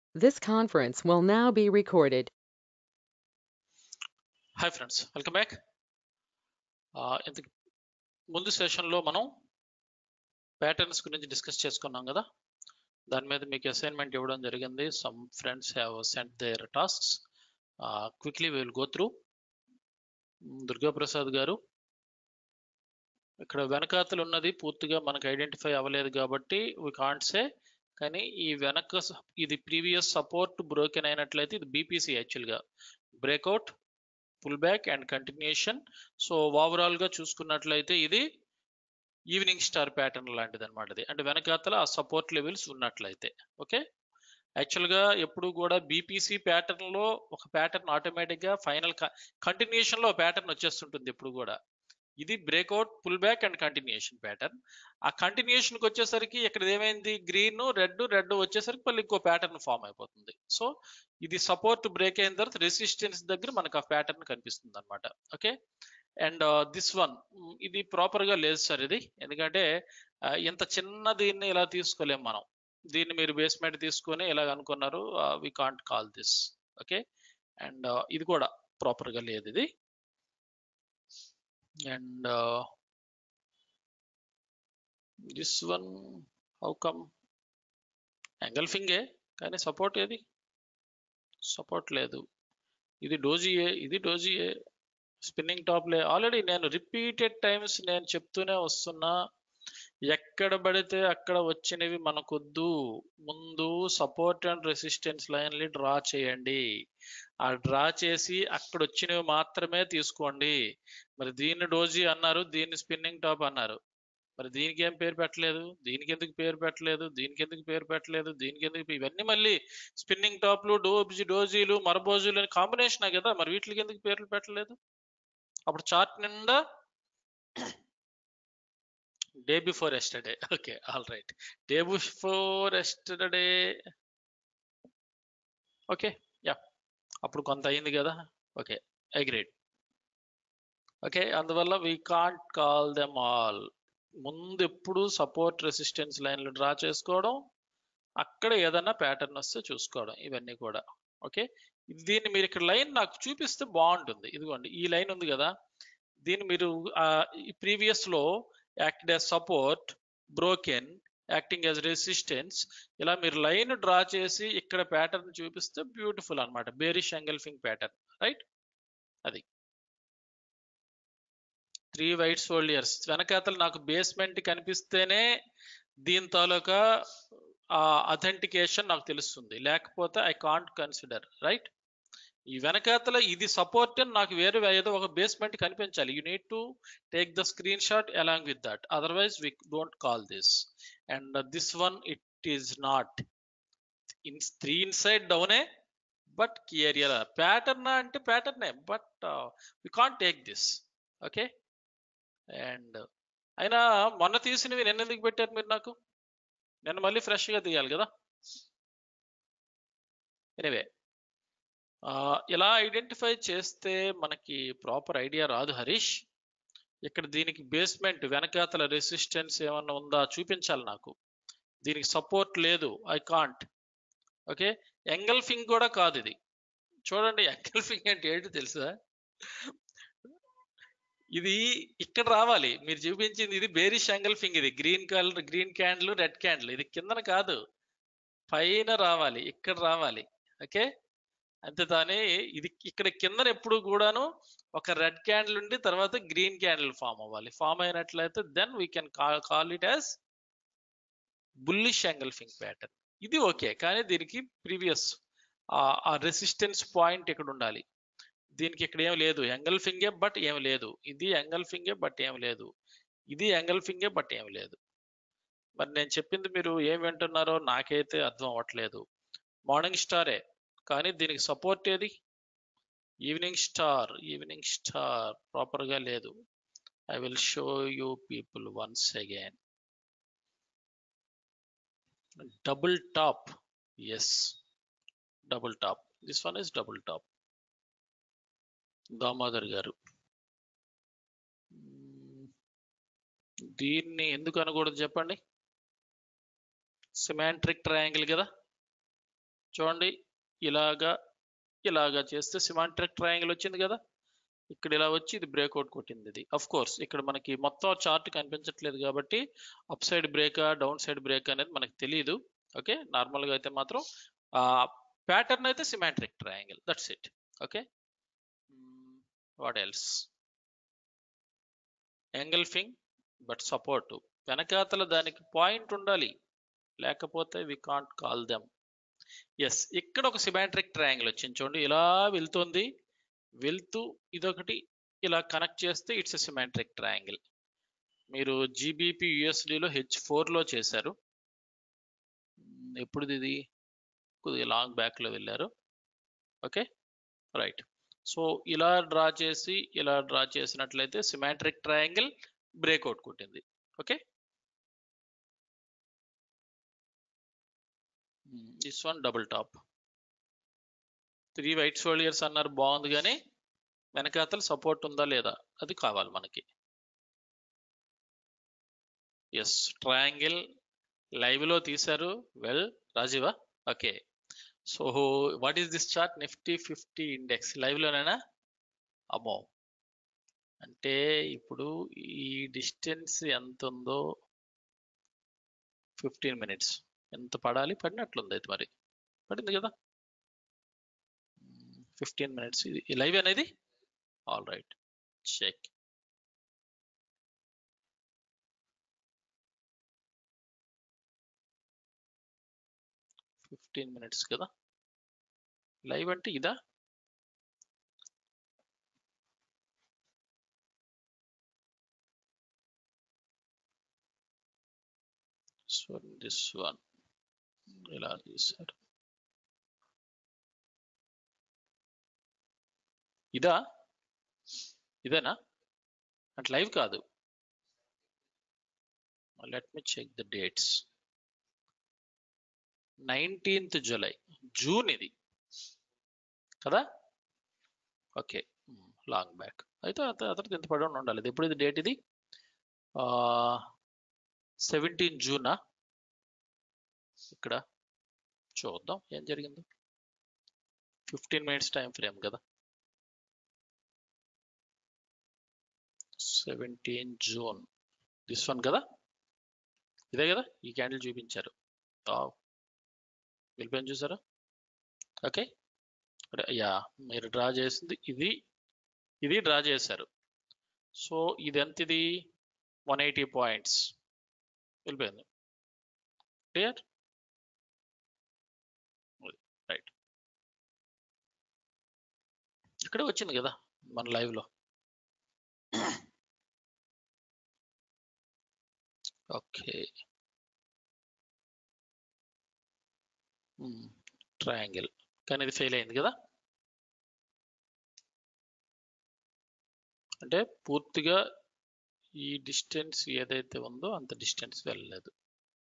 This conference will now be recorded. Hi friends welcome back ఇంత ముందు సెషన్లో మనం ప్యాటర్న్స్ గురించి డిస్కస్ చేసుకున్నాం కదా దాని మీద మీకు అసైన్మెంట్ ఇవ్వడం జరిగింది some friends have sent their tasks quickly will go through Durga Prasad garu ఇక్కడ వెనకాతలు ఉన్నది పూర్తిగా మనకు ఐడెంటిఫై అవ్వలేదు కాబట్టి వి కాంట్ సే కానీ ఈ వెనక స- ఇది ప్రీవియస్ సపోర్ట్ బ్రోకెన్ అయినట్లయితే ఇది బీపీసీ యాక్చువల్గా breakout pull back and continuation so overall గా చూసుకున్నట్లయితే ఇది ఈవినింగ్ స్టార్ ప్యాటర్న్ లాంటిది అనమాట ఇది అంటే వెనకాతల ఆ సపోర్ట్ లెవెల్స్ ఉన్నట్లయితే ఓకే యాక్చువల్ గా ఎప్పుడు కూడా బీపీసీ ప్యాటర్న్ లో ఒక ప్యాటర్న్ ఆటోమేటిక్ గా ఫైనల్ కంటిన్యూషన్ లో ప్యాటర్న్ వచ్చేస్తుంటుంది ఎప్పుడు కూడా ఇది breakout pull back and continuation pattern ఆ కంటిన్యూషన్ కి వచ్చేసరికి ఇక్కడ ఏమైంది గ్రీన్ రెడ్ రెడ్ వచ్చేసరికి మళ్ళీ ఇంకో ప్యాటర్న్ ఫామ్ అయిపోతుంది సో ఇది సపోర్ట్ బ్రేక్ అయిన తర్వాత రెసిస్టెన్స్ దగ్గర మనకు ఆ ప్యాటర్న్ కనిపిస్తుంది అనమాట ఓకే అండ్ దిస్ వన్ ఇది ప్రాపర్ గా లేదు సార్ ఇది ఎందుకంటే ఆ, ఇంత చిన్న దీన్ని ఇలా తీసుకోలేం మనం దీన్ని మీరు బేస్మెంట్ తీసుకొని ఇలా అనుకున్నారు we can't call this okay and ఇది కూడా ప్రాపర్ గా లేదు ఇది and this one how come ఎంగల్ఫింగే కానీ సపోర్ట్ ఏది సపోర్ట్ లేదు ఇది డోజియే ఇది డోజియే స్పిన్నింగ్ టాప్ లే ఆల్రెడీ నేను రిపీటెడ్ టైమ్స్ నేను చెప్తూనే వస్తున్నా ఎక్కడ పడితే అక్కడ వచ్చినవి మనకొద్దు ముందు సపోర్ట్ అండ్ రెసిస్టెన్స్ లైన్లు డ్రా చేయండి ఆ డ్రా చేసి అక్కడ వచ్చినవి మాత్రమే తీసుకోండి మరి దీన్ని డోజీ అన్నారు దీన్ని స్పిన్నింగ్ టాప్ అన్నారు మరి దీనికి ఏం పేరు పెట్టలేదు దీనికి ఎందుకు పేరు పెట్టలేదు దీనికి ఎందుకు పేరు పెట్టలేదు దీనికి ఎందుకు ఇవన్నీ మళ్ళీ స్పిన్నింగ్ టాప్లు డోబ్జీ డోజీలు మరబోజీలు అని కాంబినేషన్ కదా మరి వీటికి ఎందుకు పేర్లు పెట్టలేదు అప్పుడు చార్ట్ నిండా day before yesterday okay all right day before yesterday okay yeah అప్పుడు కొంత అయింది కదా ఓకే అగ్రేడ్ ఓకే అందువల్ల we can't call them all ముందు ఎప్పుడు సపోర్ట్ రెసిస్టెన్స్ లైన్లు డ్రా చేసుకోవడం అక్కడ ఏదైనా ప్యాటర్న్ వస్తే చూసుకోవడం ఇవన్నీ కూడా ఓకే దీన్ని మీరు ఇక్కడ లైన్ నాకు చూపిస్తే బాగుంటుంది ఇదిగోండి ఈ లైన్ ఉంది కదా దీన్ని మీరు ఆ, ఈ ప్రీవియస్ లో act as support broken acting as resistance ఇలా మీరు లైన్ డ్రా చేసి ఇక్కడ ప్యాటర్న్ చూపిస్తే బ్యూటిఫుల్ అన్నమాట బేరిష్ ఎంగల్ఫింగ్ ప్యాటర్న్ రైట్ అది త్రీ వైట్ సోల్డియర్స్ వెనకాతలు నాకు బేస్మెంట్ కనిపిస్తేనే దీని తాలూకా అథెంటికేషన్ నాకు తెలుస్తుంది లేకపోతే ఐ కాంట్ కన్సిడర్ రైట్ ఈ వెనకాతల ఇది సపోర్ట్ అని నాకు వేరే ఏదో ఒక బేస్మెంట్ కనిపించాలి you need to take the screenshot along with that otherwise we don't call this and this one it is not in three inside డౌనే బట్ ఏరియా ప్యాటర్న్ అంటే ప్యాటర్నే but we can't take this okay and అయినా మొన్న తీసినవి నిన్న ఎందుకు పెట్టారు మీరు నాకు నిన్న మళ్ళీ ఫ్రెష్గా తీయాలి కదా ఎనివే ఇలా ఐడెంటిఫై చేస్తే మనకి ప్రాపర్ ఐడియా రాదు హరీష్ ఇక్కడ దీనికి బేస్మెంట్ వెనకాతల రెసిస్టెన్స్ ఏమన్నా ఉందా చూపించాలి నాకు దీనికి సపోర్ట్ లేదు ఐ కాంట్ ఓకే ఎంగల్ఫింగ్ కూడా కాదు ఇది చూడండి ఎంగల్ఫింగ్ అంటే ఏంటి తెలుసా ఇది ఇక్కడ రావాలి మీరు చూపించింది ఇది బేరిష్ ఎంగల్ఫింగ్ ఇది green colour green candle red candle ఇది కిందన కాదు పైన రావాలి ఇక్కడ రావాలి ఓకే అంతే దాని ఇది ఇక్కడ కిందన ఎప్పుడు కూడాను ఒక రెడ్ క్యాండిల్ ఉండి తర్వాత గ్రీన్ క్యాండిల్ ఫామ్ అవ్వాలి ఫామ్ అయినట్లయితే then we can call it as bullish engulfing pattern ఇది ఓకే కానీ దీనికి ప్రీవియస్ ఆ రెసిస్టెన్స్ పాయింట్ ఇక్కడ ఉండాలి దీనికి ఇక్కడ ఏం లేదు ఎంగల్ఫింగే బట్ ఏం లేదు ఇది ఎంగల్ఫింగే బట్ ఏం లేదు ఇది ఎంగల్ఫింగే బట్ ఏం లేదు మరి నేను చెప్పింది మీరు ఏం వింటున్నారో నాకైతే అర్థం అవ్వట్లేదు మార్నింగ్ స్టారే కానీ దీనికి సపోర్ట్ ఏది evening star evening star proper గా లేదు I will show you people once again double top yes double top this one is double top Damodar garu hmm. దీన్ని ఎందుకు అనకూడదు చెప్పండి సిమాంట్రిక్ ట్రయాంగిల్ కదా చూడండి ఇలాగా ఇలాగా చేస్తే సిమాంట్రిక్ ట్రయాంగిల్ వచ్చింది కదా ఇక్కడ ఇలా వచ్చి ఇది బ్రేక్అవుట్ కొట్టింది ఇది అఫ్ కోర్స్ ఇక్కడ మనకి మొత్తం చార్ట్ కనిపించట్లేదు కాబట్టి అప్ సైడ్ బ్రేకా డౌన్ సైడ్ బ్రేక్ అనేది మనకి తెలియదు ఓకే నార్మల్గా అయితే మాత్రం ఆ ప్యాటర్న్ అయితే symmetric triangle that's it okay what else engulfing but support వెనకాతల దానికి పాయింట్ ఉండాలి లేకపోతే we can't call them as ఇక్కడ ఒక సిమాంట్రిక్ ట్రయాంగిల్ వచ్చింది చూడండి ఇలా వెళ్తుంది వెళ్తూ ఇదొకటి ఇలా కనెక్ట్ చేస్తే ఇట్స్ ఎ సిమాంట్రిక్ ట్రయాంగిల్ మీరు జీబీపీ యుఎస్డిలో హెచ్ ఫోర్లో చేశారు మ్, ఎప్పుడుది ఇది కొద్దిగా లాంగ్ బ్యాక్లో వెళ్ళారు ఓకే రైట్ సో ఇలా డ్రా చేసి ఇలా డ్రా చేసినట్లయితే సిమాంట్రిక్ ట్రయాంగిల్ బ్రేక్అవుట్ కొట్టింది okay this one double top three white shoulders అన్నారు బాగుంది కానీ వెనకాతల సపోర్ట్ ఉందా లేదా అది కావాలి మనకి ఎస్ ట్రయాంగిల్ లైవ్ లో తీశారు వెల్ రాజీవా okay so what is this chart Nifty fifty index live లోనేనా అమ్మో అంటే ఇప్పుడు ఈ డిస్టెన్స్ ఎంత ఉందో ఫిఫ్టీన్ మినిట్స్ ఎంత పడాలి పడినట్లుంది అయితే మరి పడింది కదా ఫిఫ్టీన్ మినిట్స్ ఇది లైవ్ అనేది all right check fifteen minutes కదా లైవ్ అంటే ఇదా సో దిస్ వన్ ఇలా తీశారు ఇదా ఇదేనా అంటే లైవ్ కాదు let me check the dates nineteenth July June ఇది కదా ఓకే లాంగ్ బ్యాక్ అయితే అతనికి ఎంత పడి ఉండాలి ఇది ఎప్పుడు ఇది డేట్ ఇది సెవెంటీన్ జూనా ఇక్కడ చూద్దాం ఏం జరిగిందో ఫిఫ్టీన్ మినిట్స్ టైం ఫ్రేమ్ కదా సెవెంటీన్ జూన్ దిస్ వన్ కదా ఇదే కదా ఈ క్యాండిల్ చూపించారు వెళ్ళిపోయింది చూసారా ఓకే యా మీరు డ్రా చేసింది ఇది ఇది డ్రా చేశారు సో ఇది ఎంత ఇది వన్ ఎయిటీ పాయింట్స్ వెళ్ళిపోయింది క్లియర్ రైట్ ఇక్కడే వచ్చింది కదా మన లైవ్ లో ఓకే ట్రయాంగిల్ కానీ ఇది ఫెయిల్ అయింది కదా అంటే పూర్తిగా ఈ డిస్టెన్స్ ఏదైతే ఉందో అంత డిస్టెన్స్ వెళ్ళలేదు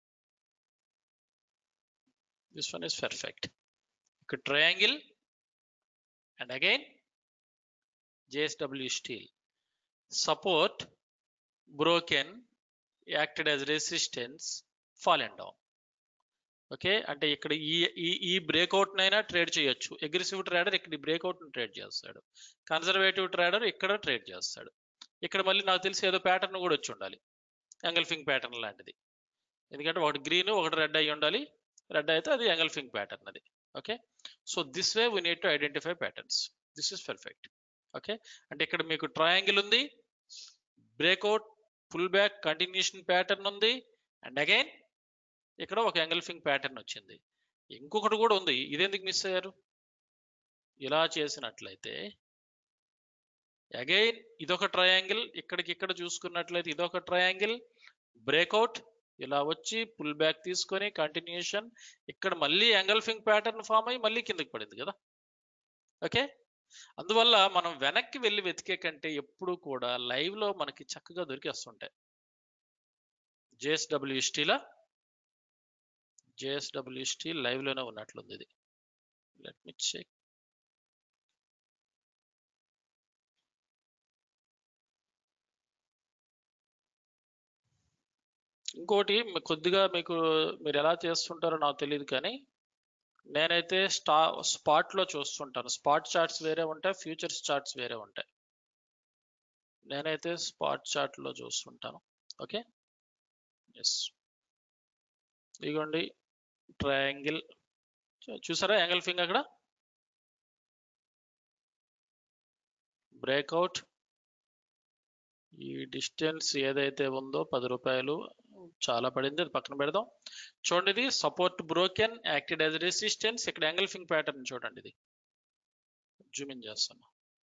దిస్ వన్ ఇస్ పర్ఫెక్ట్ ఇక్కడ triangle and again JSW steel support broken acted as resistance fall and down okay అంటే ఇక్కడ ఈ ఈ ఈ బ్రేక్అవుట్ నైనా ట్రేడ్ చేయొచ్చు అగ్రెసివ్ ట్రేడర్ ఇక్కడ ఈ బ్రేక్అవుట్ ట్రేడ్ చేస్తాడు కన్సర్వేటివ్ ట్రేడర్ ఇక్కడ ట్రేడ్ చేస్తాడు ఇక్కడ మళ్ళీ నాకు తెలిసి ఏదో ప్యాటర్న్ కూడా వచ్చి ఉండాలి ఎంగల్ఫింగ్ ప్యాటర్న్ లాంటిది ఎందుకంటే ఒకటి గ్రీన్ ఒకటి రెడ్ అయి ఉండాలి రెడ్ అయితే అది ఎంగల్ఫింగ్ ప్యాటర్న్ అది okay so this way we need to identify patterns this is perfect okay అంటే ఇక్కడ మీకు ట్రయాంగిల్ ఉంది breakout pull back continuation pattern ఉంది అండ్ అగైన్ ఇక్కడ ఒక ఎంగల్ఫింగ్ ప్యాటర్న్ వచ్చింది ఇంకొకటి కూడా ఉంది ఇదెందుకు మిస్ అయ్యారు ఇలా చేసినట్లయితే అగైన్ ఇదొక ట్రయాంగిల్ ఇక్కడికి ఇక్కడ చూసుకున్నట్లయితే ఇదొక ట్రయాంగిల్ బ్రేక్అవుట్ ఇలా వచ్చి పుల్ బ్యాక్ తీసుకొని కంటిన్యూషన్ ఇక్కడ మళ్ళీ ఎంగల్ఫింగ్ ప్యాటర్న్ ఫామ్ అయ్యి మళ్ళీ కిందకి పడింది కదా ఓకే అందువల్ల మనం వెనక్కి వెళ్ళి వెతికే కంటే ఎప్పుడు కూడా లైవ్ లో మనకి చక్కగా దొరికేస్తుంటాయి జేఎస్డబ్ల్యూ స్టీలా జేఎస్డబ్ల్యూ స్టీల్ లైవ్ లోనే ఉన్నట్లుంది ఇది లెట్ మీ చెక్ ఇంకోటి కొద్దిగా మీకు మీరు ఎలా చేస్తుంటారో నాకు తెలియదు కానీ నేనైతే స్టా స్పాట్ లో చూస్తుంటాను స్పాట్ చార్ట్స్ వేరే ఉంటాయి ఫ్యూచర్స్ చార్ట్స్ వేరే ఉంటాయి నేనైతే స్పాట్ చార్ట్ లో చూస్తుంటాను ఓకే ఎస్ ఇదిగోండి ట్రయాంగిల్ చూసారా యాంగిల్ ఫింగ్ అక్కడ బ్రేక్అవుట్ ఈ డిస్టెన్స్ ఏదైతే ఉందో పది రూపాయలు చాలా పడింది అది పక్కన పెడదాం చూడండి ఇది support broken acted as resistance ఇక్కడ యాంగిల్ ఫింగ్ ప్యాటర్న్ చూడండి ఇది జూమ్ ఇన్ చేస్తాను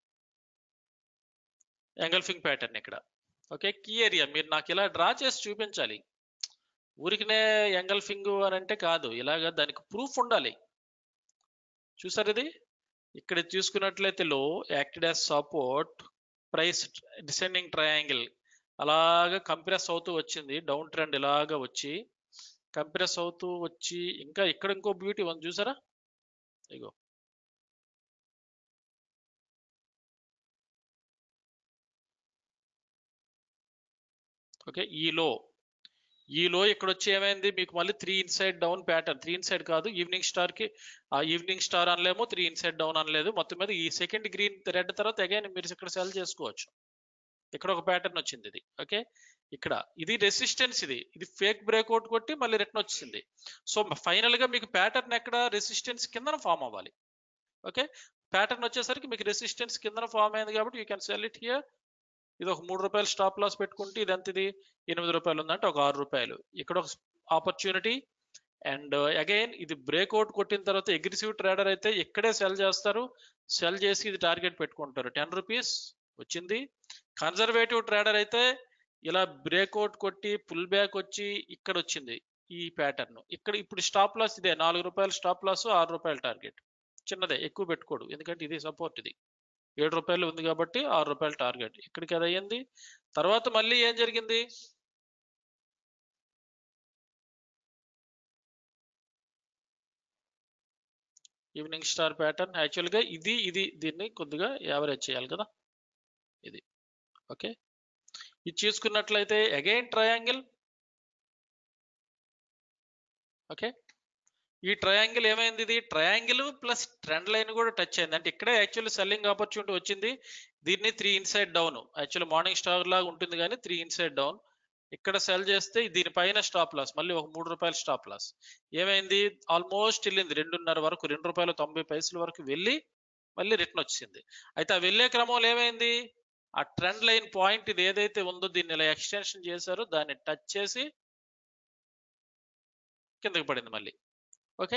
యాంగిల్ ఫింగ్ ప్యాటర్న్ ఇక్కడ ఓకే కీ ఏరియా మీరు నాకు ఇలా డ్రా చేసి చూపించాలి ఊరికినే యాంగిల్ ఫింగ్ అని అంటే కాదు ఇలాగ దానికి ప్రూఫ్ ఉండాలి చూసారు ఇది ఇక్కడ చూసుకున్నట్లయితే లో acted as support price descending triangle అలాగా కంప్రెస్ అవుతూ వచ్చింది డౌన్ ట్రెండ్ ఇలాగా వచ్చి కంప్రెస్ అవుతూ వచ్చి ఇంకా ఇక్కడ ఇంకో బ్యూటీ ఉంది చూసారా ఇగో ఓకే ఈ లో ఈ లో ఇక్కడ వచ్చి ఏమైంది మీకు మళ్ళీ three inside down pattern three inside కాదు ఈవినింగ్ స్టార్ కి ఆ ఈవినింగ్ స్టార్ అనలేము త్రీ ఇన్సైడ్ డౌన్ అనలేదు మొత్తం మీద ఈ సెకండ్ గ్రీన్ రెడ్ తర్వాత అగైన్ మీరు ఇక్కడ సెల్ చేసుకోవచ్చు ఇక్కడ ఒక ప్యాటర్న్ వచ్చింది ఇది ఓకే ఇక్కడ ఇది రెసిస్టెన్స్ ఇది ఇది ఫేక్ బ్రేక్అవుట్ కొట్టి మళ్ళీ రిటర్న్ వచ్చింది సో ఫైనల్ గా మీకు ప్యాటర్న్ ఎక్కడ రెసిస్టెన్స్ కిందన ఫామ్ అవ్వాలి ఓకే ప్యాటర్న్ వచ్చేసరికి మీకు రెసిస్టెన్స్ కిందన ఫామ్ అయింది కాబట్టి you can sell it here ఇది ఒక మూడు రూపాయలు స్టాప్ లాస్ పెట్టుకుంటే ఇది ఎంత ఇది ఎనిమిది రూపాయలు ఉందంటే ఒక ఆరు రూపాయలు ఇక్కడ ఒక ఆపర్చునిటీ అండ్ అగైన్ ఇది బ్రేక్అవుట్ కొట్టిన తర్వాత అగ్రెసివ్ ట్రేడర్ అయితే ఇక్కడే సెల్ చేస్తారు సెల్ చేసి ఇది టార్గెట్ పెట్టుకుంటారు టెన్ రూపీస్ వచ్చింది కన్జర్వేటివ్ ట్రేడర్ అయితే ఇలా బ్రేక్అవుట్ కొట్టి పుల్ బ్యాక్ వచ్చి ఇక్కడ వచ్చింది ఈ ప్యాటర్న్ ఇక్కడ ఇప్పుడు స్టాప్ లాస్ ఇదే నాలుగు రూపాయలు స్టాప్ లాస్ ఆరు రూపాయల టార్గెట్ చిన్నదే ఎక్కువ పెట్టుకోడు ఎందుకంటే ఇది సపోర్ట్ ఇది ఏడు రూపాయలు ఉంది కాబట్టి ఆరు రూపాయల టార్గెట్ ఇక్కడికి అది అయ్యింది తర్వాత మళ్ళీ ఏం జరిగింది ఈవినింగ్ స్టార్ ప్యాటర్న్ యాక్చువల్గా ఇది ఇది దీన్ని కొద్దిగా యావరేజ్ చేయాలి కదా ఇది ఓకే ఇది చూసుకున్నట్లయితే అగైన్ ట్రయాంగిల్ ఓకే ఈ ట్రయాంగిల్ ఏమైంది ఇది ట్రయాంగిల్ ప్లస్ ట్రెండ్ లైన్ కూడా టచ్ అయింది అంటే ఇక్కడే యాక్చువల్లీ సెల్లింగ్ ఆపర్చునిటీ వచ్చింది దీన్ని three inside down actually morning star లాగా ఉంటుంది కానీ త్రీ ఇన్సైడ్ డౌన్ ఇక్కడ సెల్ చేస్తే దీనిపైన స్టాప్ లాస్ మళ్ళీ ఒక మూడు రూపాయల స్టాప్ లాస్ ఏమైంది ఆల్మోస్ట్ వెళ్ళింది రెండున్నర వరకు రెండు రూపాయల తొంభై పైసల వరకు వెళ్ళి మళ్ళీ రిటర్న్ వచ్చింది అయితే ఆ వెళ్ళే క్రమంలో ఏమైంది ఆ ట్రెండ్ లైన్ పాయింట్ ఇది ఏదైతే ఉందో దీన్ని ఇలా ఎక్స్టెన్షన్ చేశారో దాన్ని టచ్ చేసి కిందకి పడింది మళ్ళీ ఓకే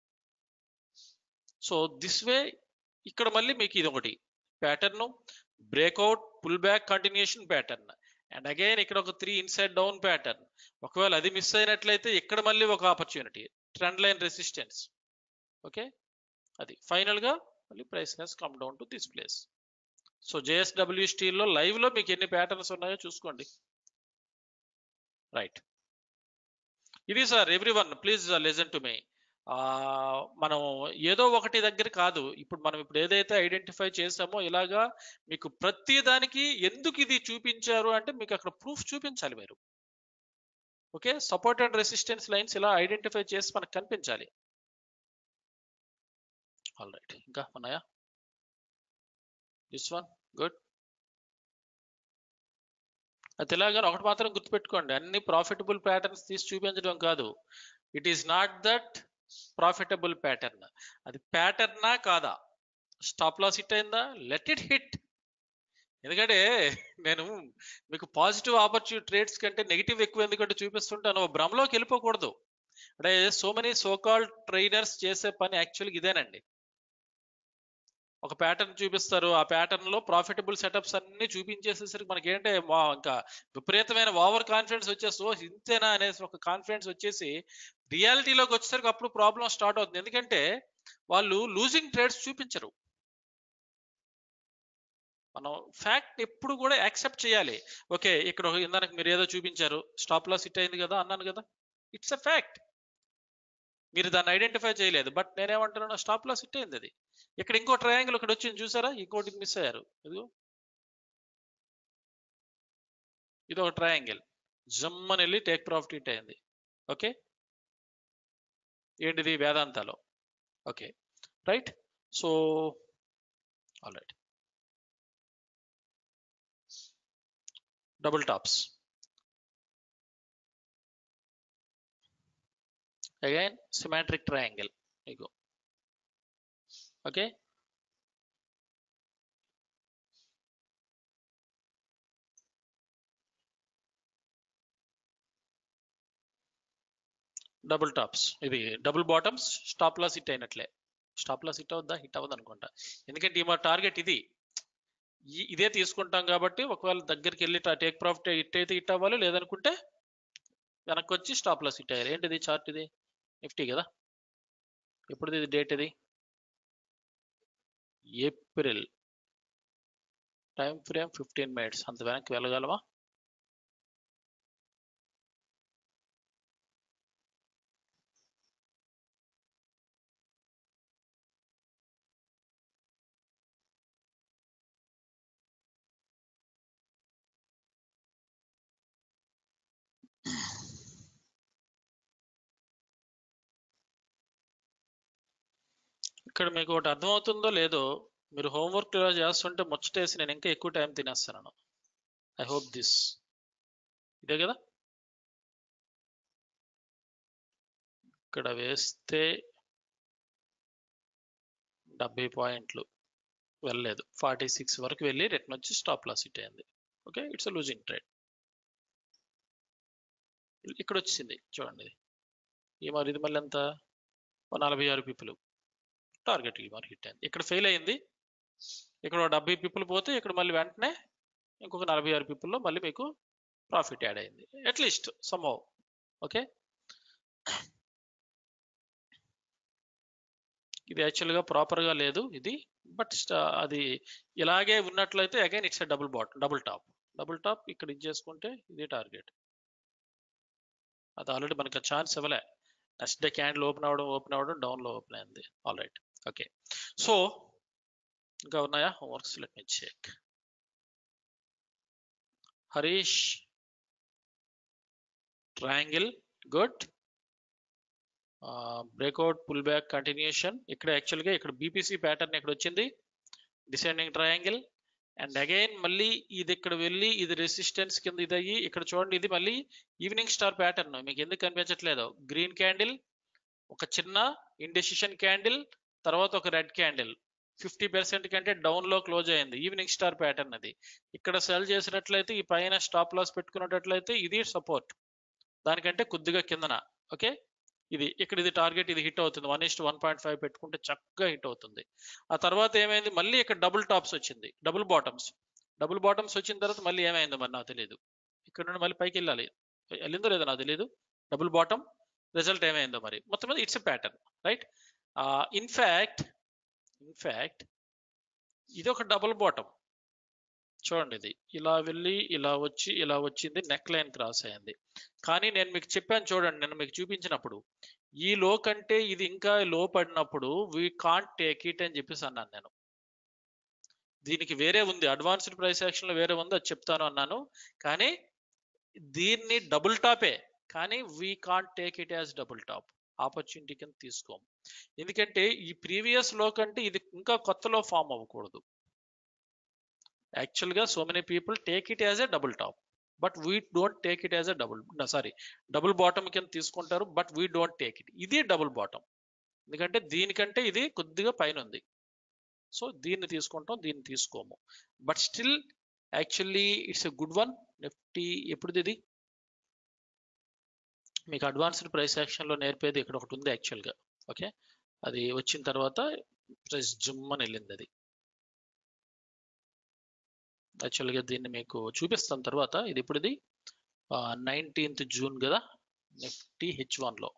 సో దిస్ వే ఇక్కడ మళ్ళీ మీకు ఇది ఒకటి pattern breakout pull back continuation pattern and again ఇక్కడ ఒక త్రీ ఇన్సైడ్ డౌన్ ప్యాటర్న్ ఒకవేళ అది మిస్ అయినట్లయితే ఇక్కడ మళ్ళీ ఒక opportunity trend line resistance okay అది ఫైనల్ గా మళ్ళీ price has come down to this place so JSW స్టీల్లో లైవ్ లో మీకు ఎన్ని ప్యాటర్న్స్ ఉన్నాయో చూసుకోండి రైట్ ఇది sir every one please listen to me మనం ఏదో ఒకటి దగ్గర కాదు ఇప్పుడు మనం ఇప్పుడు ఏదైతే ఐడెంటిఫై చేసామో ఇలాగా మీకు ప్రతి దానికి ఎందుకు ఇది చూపించారు అంటే మీకు అక్కడ ప్రూఫ్ చూపించాలి మీరు okay support and resistance lines ఇలా ఐడెంటిఫై చేసి మనకు కనిపించాలి ఆల్ రైట్ ఇంకా ఉన్నాయా దిస్ వన్ గుడ్ అది ఇలాగా ఒకటి మాత్రం గుర్తుపెట్టుకోండి అన్ని ప్రాఫిటబుల్ ప్యాటర్న్స్ తీసి చూపించడం కాదు it is not that profitable pattern అది ప్యాటర్నా కాదా స్టాప్ లాస్ హిట్ అయిందా లెట్ ఇట్ హిట్ ఎందుకంటే నేను మీకు పాజిటివ్ ఆపర్చునిటీ ట్రేడ్స్ కంటే నెగిటివ్ ఎక్కువ ఎందుకంటే చూపిస్తుంటాను భ్రమలోకి వెళ్ళిపోకూడదు అంటే సో మెనీ సోకాల్ ట్రైనర్స్ చేసే పని యాక్చువల్గా ఇదేనండి ఒక ప్యాటర్న్ చూపిస్తారు ఆ ప్యాటర్న్ లో ప్రాఫిటబుల్ సెటప్స్ అన్ని చూపించేసేసరికి మనకి ఏంటంటే ఇంకా విపరీతమైన ఓవర్ కాన్ఫిడెన్స్ వచ్చేసి ఓ ఇంతేనా అనేసి ఒక కాన్ఫిడెన్స్ వచ్చేసి రియాలిటీలోకి వచ్చేసరికి అప్పుడు ప్రాబ్లం స్టార్ట్ అవుతుంది ఎందుకంటే వాళ్ళు లూజింగ్ ట్రేడ్స్ చూపించరు మనం ఫ్యాక్ట్ ఎప్పుడు కూడా యాక్సెప్ట్ చేయాలి ఓకే ఇక్కడ ఇందాక మీరు ఏదో చూపించారు స్టాప్ లాస్ హిట్ అయింది కదా అన్నాను కదా ఇట్స్ ఎ ఫ్యాక్ట్ మీరు దాన్ని ఐడెంటిఫై చేయలేదు బట్ నేనేమంటున్నాను స్టాప్ లాస్ హిట్ అయింది అది ఇక్కడ ఇంకో ట్రయాంగిల్ ఒకటి వచ్చింది చూసారా ఇంకోటి మిస్ అయ్యారు ఇదిగో ఇది ఒక ట్రయాంగిల్ జమ్మని వెళ్ళి టేక్ ప్రాఫిట్ హిట్ అయింది ఓకే ఏంటిది వేదాంతాలో okay right so all right double tops again symmetric triangle మీకు ఓకే డబుల్ టాప్స్ ఇది double bottoms stop loss hit అయినట్లే స్టాప్ లాస్ హిట్ అవుద్దా హిట్ అవ్వదు అనుకుంటా ఎందుకంటే ఈ మా టార్గెట్ ఇది ఈ- ఇదే తీసుకుంటాం కాబట్టి ఒకవేళ దగ్గరికి వెళ్ళి టేక్ ప్రాఫిట్ హిట్ అయితే హిట్ అవ్వాలి లేదనుకుంటే వెనక్కి వచ్చి స్టాప్ లాస్ హిట్ అయ్యాలి ఏంటిది చార్ట్ ఇది నిఫ్టీ కదా ఎప్పుడు ఇది డేట్ ఇది April time frame fifteen minutes అంత వెనక్కి వెళ్ళగలమా ఇక్కడ మీకు ఒకటి అర్థమవుతుందో లేదో మీరు హోంవర్క్ ఇలా చేస్తుంటే ముచ్చటేసి నేను ఇంకా ఎక్కువ టైం తినేస్తాను ఐ హోప్ దిస్ ఇదే కదా ఇక్కడ వేస్తే డెబ్బై పాయింట్లు వెళ్ళలేదు ఫార్టీ సిక్స్ వరకు వెళ్ళి రిటర్న్ వచ్చి స్టాప్ లాస్ హిట్ అయింది ఓకే ఇట్స్ లూజింగ్ ట్రేడ్ ఇక్కడ వచ్చింది చూడండి ఇది ఈ మరి ఇది మళ్ళీ ఎంత ఓ నలభై ఆరు పీపుల్ టార్గెట్ ఈ మరి హిట్ అయింది ఇక్కడ ఫెయిల్ అయింది ఇక్కడ ఓ డెబ్బై పీపుల్ పోతే ఇక్కడ మళ్ళీ వెంటనే ఇంకొక నలభై ఆరు పీపుల్లో మళ్ళీ మీకు ప్రాఫిట్ యాడ్ అయింది అట్లీస్ట్ సమ్హౌ ఓకే ఇది యాక్చువల్గా ప్రాపర్గా లేదు ఇది బట్ అది ఇలాగే ఉన్నట్లయితే again it's double bot double top double top ఇక్కడ ఇది చేసుకుంటే ఇది టార్గెట్ అది ఆల్రెడీ మనకి ఛాన్స్ ఇవ్వలే నెక్స్ట్ డే క్యాండిల్ ఓపెన్ అవ్వడం ఓపెన్ అవ్వడం డౌన్లో ఓపెన్ అయింది ఆల్ రైట్ ఓకే సో ఇంకా ఉన్నాయా homeworks let me check Harish triangle good breakout pull back continuation ఇక్కడ యాక్చువల్గా ఇక్కడ బీపీసీ ప్యాటర్న్ ఇక్కడ వచ్చింది డిసెండింగ్ ట్రయాంగిల్ అండ్ అగైన్ మళ్ళీ ఇది ఇక్కడ వెళ్ళి ఇది రెసిస్టెన్స్ కింద ఇది అయ్యి ఇక్కడ చూడండి ఇది మళ్ళీ ఈవినింగ్ స్టార్ ప్యాటర్న్ మీకు ఎందుకు కనిపించట్లేదు గ్రీన్ క్యాండిల్ ఒక చిన్న ఇండెసిషన్ క్యాండిల్ తర్వాత ఒక రెడ్ క్యాండిల్ ఫిఫ్టీ పర్సెంట్ కంటే డౌన్ లో క్లోజ్ అయింది ఈవినింగ్ స్టార్ ప్యాటర్న్ అది ఇక్కడ సెల్ చేసినట్లయితే ఈ పైన స్టాప్ లాస్ పెట్టుకున్నట్లయితే ఇది సపోర్ట్ దానికంటే కొద్దిగా కిందన ఓకే ఇది ఇక్కడ ఇది టార్గెట్ ఇది హిట్ అవుతుంది one is to one point five పెట్టుకుంటే చక్కగా హిట్ అవుతుంది ఆ తర్వాత ఏమైంది మళ్ళీ ఇక్కడ డబుల్ టాప్స్ వచ్చింది డబుల్ బాటమ్స్ డబుల్ బాటమ్స్ వచ్చిన తర్వాత మళ్ళీ ఏమైందో మరి నాకు తెలియదు ఇక్కడ నుండి మళ్ళీ పైకి వెళ్ళాలి వెళ్ళిందో లేదో నాకు తెలియదు డబుల్ బాటమ్ రిజల్ట్ ఏమైందో మరి మొత్తం మీద it's a pattern right in fact in fact ఇది ఒక డబుల్ బాటమ్ చూడండి ఇది ఇలా వెళ్ళి ఇలా వచ్చి ఇలా వచ్చింది నెక్ లైన్ క్రాస్ అయింది కానీ నేను మీకు చెప్పాను చూడండి నేను మీకు చూపించినప్పుడు ఈ లో కంటే ఇది ఇంకా లో పడినప్పుడు వీ కాంట్ టేక్ ఇట్ అని చెప్పేసి అన్నాను నేను దీనికి వేరే ఉంది అడ్వాన్స్డ్ ప్రైస్ యాక్షన్ లో వేరే ఉంది అది చెప్తాను అన్నాను కానీ దీన్ని డబుల్ టాపే కానీ we can't take it as double top opportunity కింద తీసుకోము ఎందుకంటే ఈ ప్రీవియస్ లో కంటే ఇది ఇంకా కొత్తలో ఫామ్ అవ్వకూడదు యాక్చువల్గా so many people take it as a double top but we don't take it as a double sorry double bottom కింద తీసుకుంటారు but we don't take it ఇది డబుల్ బాటమ్ ఎందుకంటే దీనికంటే ఇది కొద్దిగా పైన ఉంది సో దీన్ని తీసుకుంటాం దీన్ని తీసుకోము but still actually it's a good one Nifty ఎప్పుడుది ఇది మీకు అడ్వాన్స్డ్ ప్రైస్ యాక్షన్ లో నేర్పేది ఇక్కడ ఒకటి ఉంది యాక్చువల్గా ఓకే అది వచ్చిన తర్వాత ప్రైస్ జుమ్మని వెళ్ళింది అది యాక్చువల్గా దీన్ని మీకు చూపిస్తాను తర్వాత ఇది ఇప్పుడు ఇది నైన్టీన్త్ జూన్ కదా నిఫ్టీ హెచ్ లో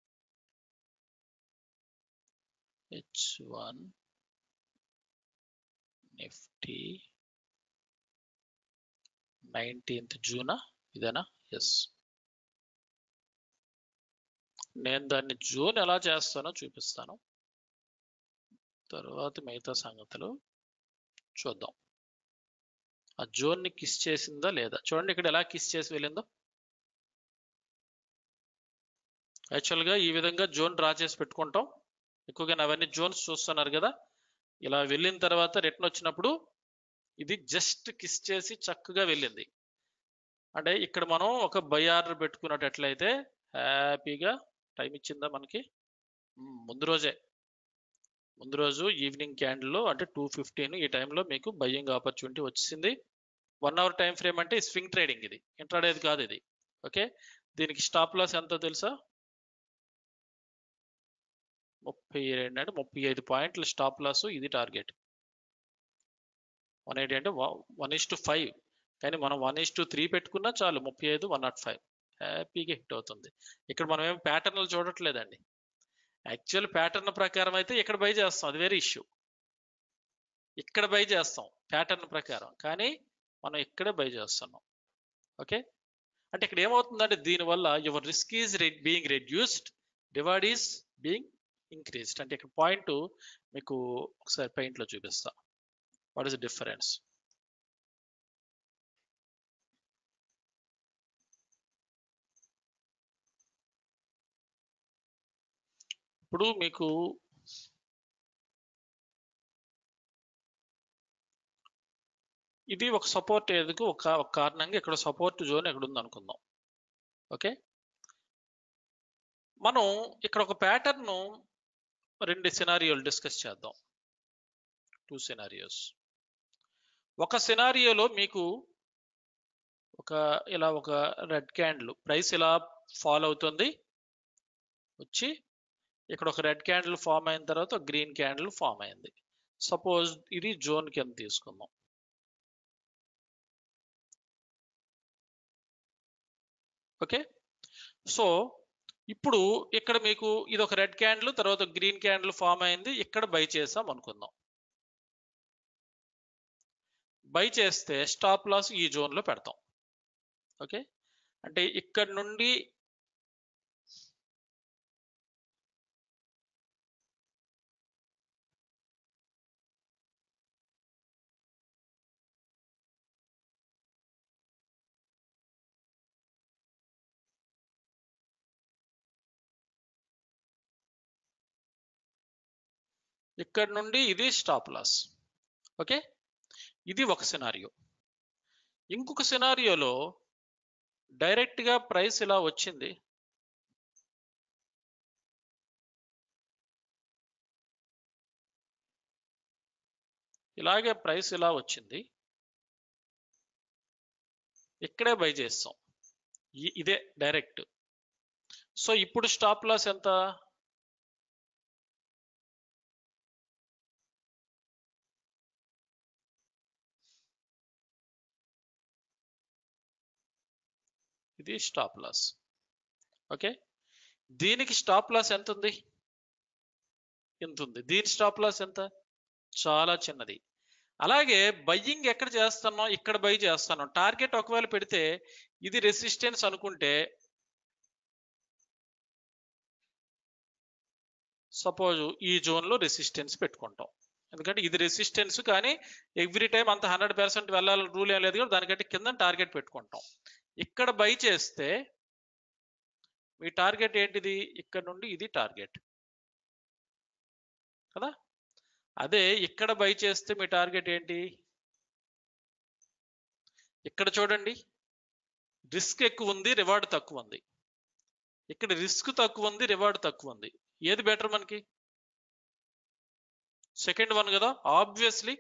హెచ్ వన్ నిఫ్టీ నైన్టీన్త్ జూనా ఇదేనా ఎస్ నేను దాన్ని జూన్ ఎలా చేస్తానో చూపిస్తాను తర్వాత మిగతా సంగతులు చూద్దాం ఆ జోన్ ని కిస్ చేసిందా లేదా చూడండి ఇక్కడ ఎలా కిస్ చేసి వెళ్ళిందో యాక్చువల్గా ఈ విధంగా జోన్ డ్రా చేసి పెట్టుకుంటాం ఎక్కువగా అవన్నీ జోన్స్ చూస్తున్నారు కదా ఇలా వెళ్ళిన తర్వాత రిటర్న్ వచ్చినప్పుడు ఇది జస్ట్ కిస్ చేసి చక్కగా వెళ్ళింది అంటే ఇక్కడ మనం ఒక బై ఆర్డర్ పెట్టుకున్నట్లయితే హ్యాపీగా టైం ఇచ్చిందా మనకి మ్మ్, ముందు రోజే ముందు రోజు ఈవినింగ్ క్యాండిల్లో అంటే టూ ఫిఫ్టీన్ ఈ టైంలో మీకు బయ్యింగ్ ఆపర్చునిటీ వచ్చింది వన్ అవర్ టైం ఫ్రేమ్ అంటే స్వింగ్ ట్రేడింగ్ ఇది ఇంట్రాడేది కాదు ఇది ఓకే దీనికి స్టాప్ లాస్ ఎంతో తెలుసా ముప్పై రెండు అంటే ముప్పై ఐదు పాయింట్ల స్టాప్ లాస్ ఇది టార్గెట్ వన్ ఎయిటీ అంటే వన్ ఇస్ టు ఫైవ్ కానీ మనం వన్ ఇస్ టు త్రీ పెట్టుకున్నా చాలు ముప్పై ఐదు వన్ నాట్ ఫైవ్ హ్యాపీగా హిట్ అవుతుంది ఇక్కడ మనం ఏం ప్యాటర్న్లు చూడట్లేదండి యాక్చువల్ ప్యాటర్న్ ప్రకారం అయితే ఇక్కడ బై చేస్తాం అది వేరే ఇష్యూ ఇక్కడ బై చేస్తాం ప్యాటర్న్ ప్రకారం కానీ మనం ఇక్కడే బై చేస్తున్నాం ఓకే అంటే ఇక్కడ ఏమవుతుందంటే దీనివల్ల your risk is being reduced reward is being increased అంటే ఇక్కడ పాయింట్ మీకు ఒకసారి paint లో చూపిస్తా వాట్ ఇస్ డిఫరెన్స్ ఇప్పుడు మీకు ఇది ఒక సపోర్ట్ ఏదికి ఒక ఒక కారణంగా ఇక్కడ సపోర్ట్ జోన్ ఎక్కడ ఉంది అనుకుందాం ఓకే మనం ఇక్కడ ఒక ప్యాటర్న్ రెండు సినారియోలు డిస్కస్ చేద్దాం టూ సినారియోస్ ఒక సినారియోలో మీకు ఒక ఇలా ఒక రెడ్ క్యాండిల్ ప్రైస్ ఇలా ఫాల్ అవుతుంది వచ్చి ఇక్కడ ఒక రెడ్ క్యాండిల్ ఫామ్ అయిన తర్వాత గ్రీన్ క్యాండిల్ ఫామ్ అయింది సపోజ్ ఇది జోన్ కింద తీసుకుందాం ఓకే సో ఇప్పుడు ఇక్కడ మీకు ఇది ఒక రెడ్ క్యాండిల్ తర్వాత గ్రీన్ క్యాండిల్ ఫామ్ అయింది ఇక్కడ బై చేసాం అనుకుందాం బై చేస్తే స్టాప్ లాస్ ఈ జోన్ లో పెడతాం ఓకే అంటే ఇక్కడ నుండి ఇక్కడ నుండి ఇది స్టాప్ లాస్ ఓకే ఇది ఒక సినారియో ఇంకొక సినారియోలో డైరెక్ట్ గా ప్రైస్ ఇలా వచ్చింది ఇలాగే ప్రైస్ ఇలా వచ్చింది ఇక్కడే బై చేస్తాం ఇ- ఇదే డైరెక్ట్ సో ఇప్పుడు స్టాప్ లాస్ ఎంత ఇది స్టాప్ లాస్ ఓకే దీనికి స్టాప్ లాస్ ఎంత ఉంది ఎంత ఉంది దీని స్టాప్ లాస్ ఎంత చాలా చిన్నది అలాగే బయ్యింగ్ ఎక్కడ చేస్తున్నాం ఇక్కడ బై చేస్తున్నాం టార్గెట్ ఒకవేళ పెడితే ఇది రెసిస్టెన్స్ అనుకుంటే సపోజ్ ఈ జోన్ లో రెసిస్టెన్స్ పెట్టుకుంటాం ఎందుకంటే ఇది రెసిస్టెన్స్ కానీ ఎవ్రీ టైం అంత హండ్రెడ్ పర్సెంట్ వెళ్ళాలని రూల్ ఏం లేదు కదా దానికంటే కింద టార్గెట్ పెట్టుకుంటాం ఇక్కడ బై చేస్తే మీ టార్గెట్ ఏంటిది ఇక్కడ నుండి ఇది టార్గెట్ కదా అదే ఇక్కడ బై చేస్తే మీ టార్గెట్ ఏంటి ఇక్కడ చూడండి రిస్క్ ఎక్కువ ఉంది రివార్డ్ తక్కువ ఉంది ఇక్కడ రిస్క్ తక్కువ ఉంది రివార్డ్ తక్కువ ఉంది ఏది బెటర్ మనకి సెకండ్ వన్ కదా ఆబ్వియస్లీ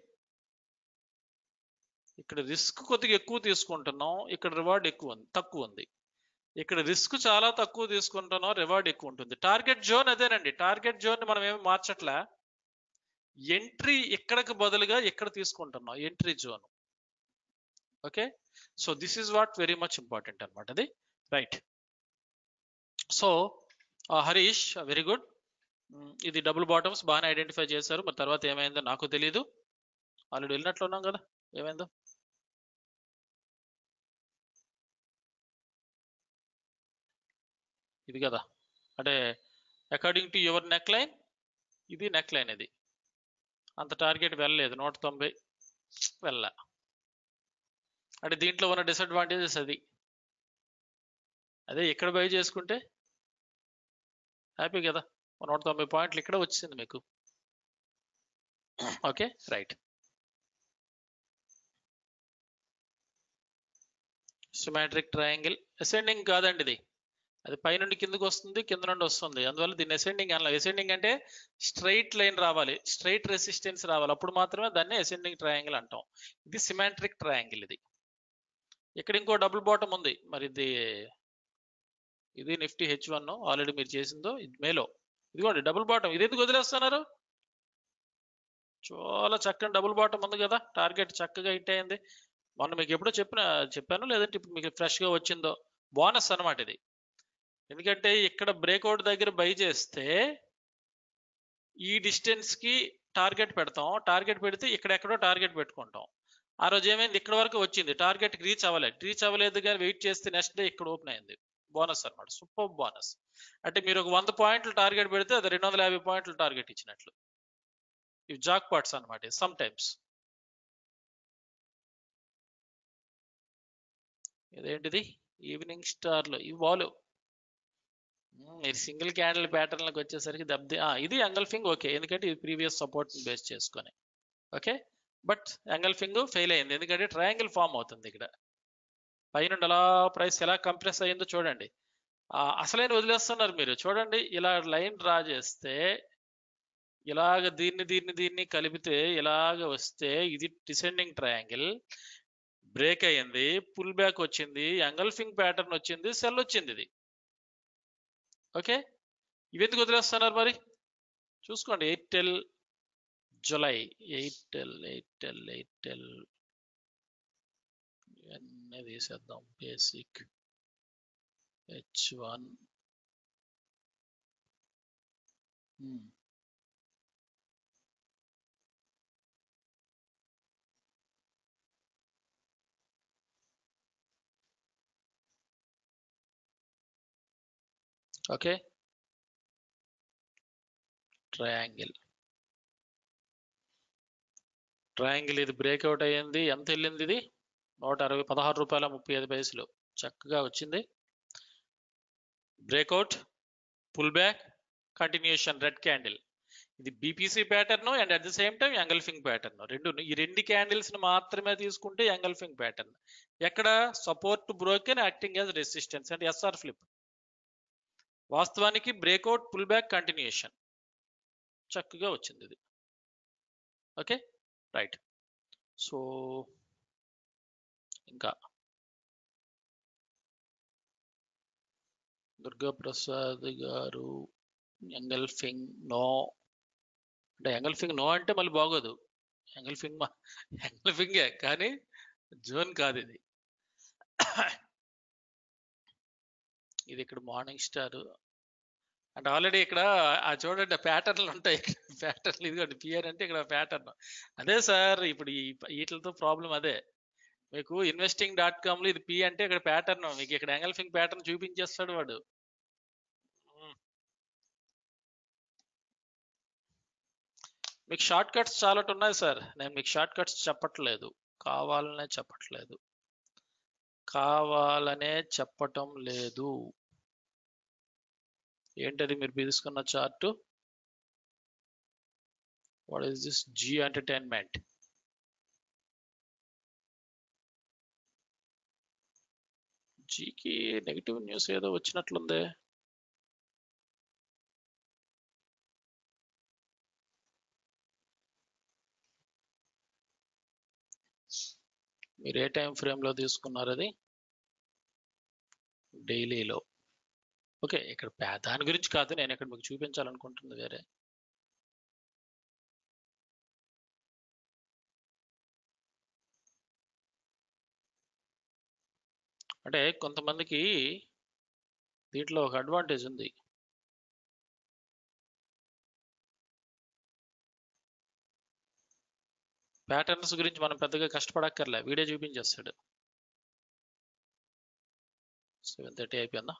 ఇక్కడ రిస్క్ కొద్దిగా ఎక్కువ తీసుకుంటున్నాం ఇక్కడ రివార్డ్ ఎక్కువ ఉంది తక్కువ ఉంది ఇక్కడ రిస్క్ చాలా తక్కువ తీసుకుంటున్నాం రివార్డ్ ఎక్కువ ఉంటుంది టార్గెట్ జోన్ అదేనండి టార్గెట్ జోన్ మనం ఏమి మార్చట్లే ఎంట్రీ ఇక్కడికి బదులుగా ఇక్కడ తీసుకుంటున్నాం entry zone okay so this is what very much important అనమాట అది right so Harish very good ఇది డబుల్ బాటమ్స్ బాగానే ఐడెంటిఫై చేశారు మరి తర్వాత ఏమైందో నాకు తెలియదు ఆల్రెడీ వెళ్ళినట్లు ఉన్నాం కదా ఏమైందో ఇది కదా అంటే according to your neckline ఇది నెక్ లైన్ ఇది అంత టార్గెట్ వెళ్ళలేదు నూట తొంభై వెళ్ళ అంటే దీంట్లో ఉన్న డిసడ్వాంటేజెస్ అది అదే ఇక్కడ బై చేసుకుంటే హ్యాపీ కదా నూట తొంభై పాయింట్లు ఇక్కడ వచ్చింది మీకు okay right symmetric triangle ascending కాదండి ఇది అది పైనుండి కిందకి వస్తుంది కింద నుండి వస్తుంది అందువల్ల దీన్ని అసెండింగ్ అనలేదు అసెండింగ్ అంటే స్ట్రైట్ లైన్ రావాలి స్ట్రైట్ రెసిస్టెన్స్ రావాలి అప్పుడు మాత్రమే దాన్ని అసెండింగ్ ట్రయాంగిల్ అంటాం ఇది సిమెట్రిక్ ట్రయాంగిల్ ఇది ఇక్కడ ఇంకో డబుల్ బాటమ్ ఉంది మరి ఇది ఇది నిఫ్టీ హెచ్ వన్ ఆల్రెడీ మీరు చేసిందో ఇది మేలో ఇదిగోండి డబుల్ బాటమ్ ఇది ఎందుకు వదిలేస్తున్నారు చాలా చక్కని డబుల్ బాటమ్ ఉంది కదా టార్గెట్ చక్కగా హిట్ అయింది మొన్న మీకు ఎప్పుడో చెప్పిన చెప్పాను లేదంటే ఇప్పుడు మీకు ఫ్రెష్గా వచ్చిందో బోనస్ అన్నమాట ఇది ఎందుకంటే ఇక్కడ బ్రేక్అవుట్ దగ్గర బై చేస్తే ఈ డిస్టెన్స్ కి టార్గెట్ పెడతాం టార్గెట్ పెడితే ఇక్కడెక్కడో టార్గెట్ పెట్టుకుంటాం ఆ రోజు ఏమైంది ఇక్కడ వరకు వచ్చింది టార్గెట్ రీచ్ అవ్వలేదు రీచ్ అవ్వలేదు కానీ వెయిట్ చేస్తే నెక్స్ట్ డే ఇక్కడ ఓపెన్ అయింది బోనస్ అన్నమాట సూపర్ బోనస్ అంటే మీరు ఒక వంద పాయింట్లు టార్గెట్ పెడితే అది రెండు వందల యాభై పాయింట్లు టార్గెట్ ఇచ్చినట్లు ఇవి జాక్ పాట్స్ అనమాట సమ్ టైమ్స్ ఇదేంటిది ఈవినింగ్ స్టార్లో ఈ వాలు మీరు సింగిల్ క్యాండిల్ ప్యాటర్న్లకు వచ్చేసరికి దబ్ది ఆ, ఇది ఎంగల్ఫింగ్ ఓకే ఎందుకంటే ఇది ప్రీవియస్ సపోర్ట్ బేస్ చేసుకొని ఓకే బట్ ఎంగల్ఫింగ్ ఫెయిల్ అయింది ఎందుకంటే ట్రయాంగిల్ ఫామ్ అవుతుంది ఇక్కడ పైనుండి అలా ప్రైస్ ఎలా కంప్రెస్ అయ్యిందో చూడండి ఆ, అసలైన వదిలేస్తున్నారు మీరు చూడండి ఇలా లైన్ డ్రా చేస్తే ఇలాగ దీన్ని దీన్ని దీన్ని కలిపితే ఇలాగ వస్తే ఇది డిసెండింగ్ ట్రయాంగిల్ బ్రేక్ అయ్యింది పుల్ బ్యాక్ వచ్చింది ఎంగల్ఫింగ్ ప్యాటర్న్ వచ్చింది సెల్ వచ్చింది ఇది ఓకే ఇవి ఎందుకు వదిలేస్తున్నారు మరి చూసుకోండి Airtel July Airtel Airtel Airtel ఇవన్నీ తీసేద్దాం basic H one okay triangle triangle ఇది బ్రేక్అవుట్ అయ్యింది ఎంత వెళ్ళింది ఇది నూట అరవై పదహారు రూపాయల ముప్పై ఐదు పైసలు చక్కగా వచ్చింది breakout pull back continuation red candle ఇది BPC pattern and at the same time engulfing pattern రెండు ఈ రెండు క్యాండిల్స్ ని మాత్రమే తీసుకుంటే ఎంగల్ఫింగ్ ప్యాటర్న్ ఎక్కడ support broken acting as resistance and SR flip వాస్తవానికి బ్రేక్అవుట్ పుల్ బ్యాక్ కంటిన్యూషన్ చక్కగా వచ్చింది ఇది ఓకే రైట్ సో ఇంకా దుర్గా ప్రసాద్ గారు ఎంగల్ఫింగ్ నో అంటే ఎంగల్ఫింగ్ నో అంటే మళ్ళీ బాగోదు ఎంగల్ఫింగ్ ఎంగల్ఫింగే కానీ జోన్ కాదు ఇది ఇది ఇక్కడ మార్నింగ్ స్టార్ అంటే ఆల్రెడీ ఇక్కడ ఆ చూడండి ప్యాటర్న్లు ఉంటాయి ప్యాటర్న్లు ఇదిగోండి పిఆర్ అంటే ఇక్కడ ప్యాటర్న్ అదే సార్ ఇప్పుడు ఈ వీటితో ప్రాబ్లం అదే మీకు ఇన్వెస్టింగ్ డాట్ కామ్ లో ఇది పి అంటే ఇక్కడ ప్యాటర్న్ మీకు ఇక్కడ ఎంగల్ఫింగ్ ప్యాటర్న్ చూపించేస్తాడు వాడు ఉమ్. మీకు షార్ట్ కట్స్ చాలా ఉన్నాయి సార్ నేను మీకు షార్ట్ కట్స్ చెప్పట్లేదు కావాలనే చెప్పట్లేదు కావాలనే చెప్పటం లేదు ఏంటది మీరు తీసుకున్న chart what is this Zee entertainment జీకి నెగిటివ్ న్యూస్ ఏదో వచ్చినట్లుందే మీరు ఏ టైం ఫ్రేమ్ లో తీసుకున్నారు అది డైలీలో ఓకే ఇక్కడ పే- దాని గురించి కాదు నేను ఇక్కడ మీకు చూపించాలనుకుంటుంది వేరే అంటే కొంతమందికి దీంట్లో ఒక అడ్వాంటేజ్ ఉంది ప్యాటర్న్స్ గురించి మనం పెద్దగా కష్టపడక్కర్లే వీడియో చూపించేస్తాడు సెవెన్ థర్టీ అయిపోయిందా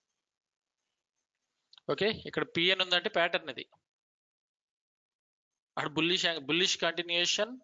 ఓకే ఇక్కడ పిఎన్ ఉందంటే ప్యాటర్న్ ఇది అక్కడ bullish bullish continuation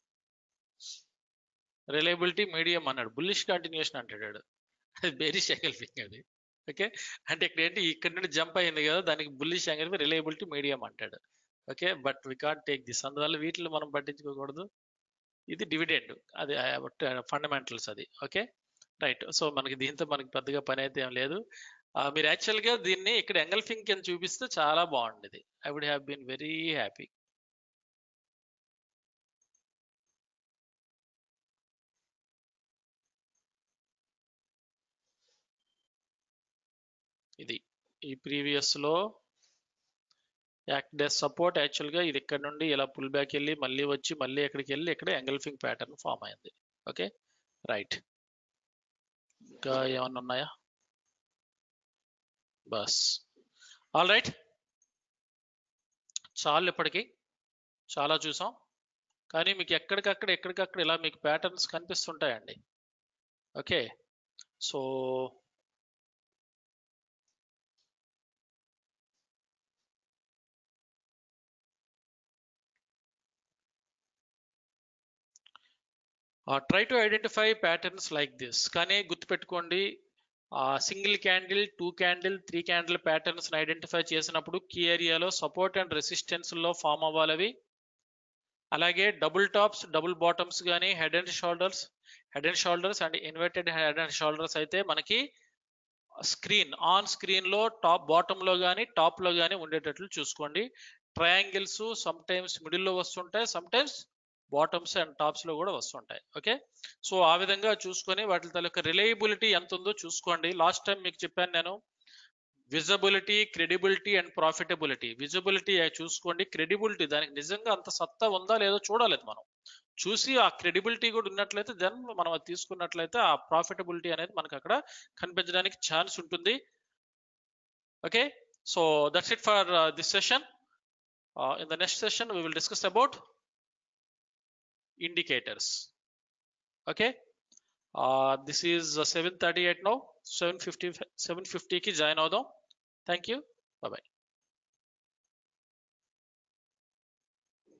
reliability medium అన్నాడు బుల్లిష్ కంటిన్యూషన్ అంటాడు అది బేరిష్ ఎంగల్ఫింగ్ అది ఓకే అంటే ఇక్కడ ఏంటి ఇక్కడ నుండి జంప్ అయింది కదా దానికి బుల్లిష్ ఎంగల్ఫింగ్ రిలయబిలిటీ మీడియం అంటాడు okay but we can't take this అందువల్ల వీటిని మనం పట్టించుకోకూడదు ఇది డివిడెండ్ అది ఫండమెంటల్స్ అది ఓకే రైట్ సో మనకి దీంతో మనకి పెద్దగా పని అయితే ఏం లేదు ఆ, మీరు యాక్చువల్గా దీన్ని ఇక్కడ ఎంగల్ఫింగ్ కింద చూపిస్తే చాలా బాగుండేది I would have been very happy ఇది ఈ previous లో యాక్ట్ యాజ్ సపోర్ట్ యాక్చువల్గా ఇది ఇక్కడ నుండి ఇలా పుల్ బ్యాక్ వెళ్ళి మళ్ళీ వచ్చి మళ్ళీ ఎక్కడికి వెళ్ళి ఇక్కడ ఎంగల్ఫింగ్ ప్యాటర్న్ ఫామ్ అయింది ఓకే రైట్ ఇంకా ఏమన్నా ఉన్నాయా బస్ ఆల్ రైట్ చాలు ఇప్పటికి చాలా చూసాం కానీ మీకు ఎక్కడికక్కడ ఎక్కడికక్కడ ఇలా మీకు ప్యాటర్న్స్ కనిపిస్తుంటాయండి okay so try to identify patterns like this కానీ గుర్తుపెట్టుకోండి single candle two candle three candle patterns identify చేసినప్పుడు కీ ఏరియాలో సపోర్ట్ అండ్ రెసిస్టెన్స్ లో ఫామ్ అవ్వాలవి అలాగే డబుల్ టాప్స్ డబుల్ బాటమ్స్ కానీ head and shoulders head and shoulders and inverted head and shoulders అయితే మనకి స్క్రీన్ ఆన్ స్క్రీన్ లో top bottom లో కానీ టాప్ లో కానీ ఉండేటట్లు చూసుకోండి ట్రయాంగిల్స్ సమ్ టైమ్స్ మిడిల్ లో వస్తుంటాయి sometimes bottoms and tops లో కూడా వస్తుంటాయి ఓకే సో ఆ విధంగా చూసుకొని వాటి తాలూకా రిలయబిలిటీ ఎంత ఉందో చూసుకోండి లాస్ట్ టైం మీకు చెప్పాను నేను visibility credibility and profitability visibility చూసుకోండి క్రెడిబిలిటీ దానికి నిజంగా అంత సత్తా ఉందా లేదో చూడాలి మనం చూసి ఆ క్రెడిబిలిటీ కూడా ఉన్నట్లయితే దెన్ మనం అది తీసుకున్నట్లయితే ఆ ప్రాఫిటబిలిటీ అనేది మనకు అక్కడ కనిపించడానికి ఛాన్స్ ఉంటుంది okay so that's it for this session in the next session we will discuss about indicators okay uh, this is uh, 738 now 750 750 కి జాయిన్ అవుదాం థ్యాంక్ యూ బాయ్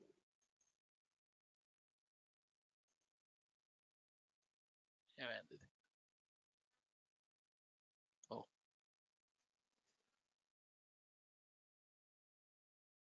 ఏమైంది ఇది?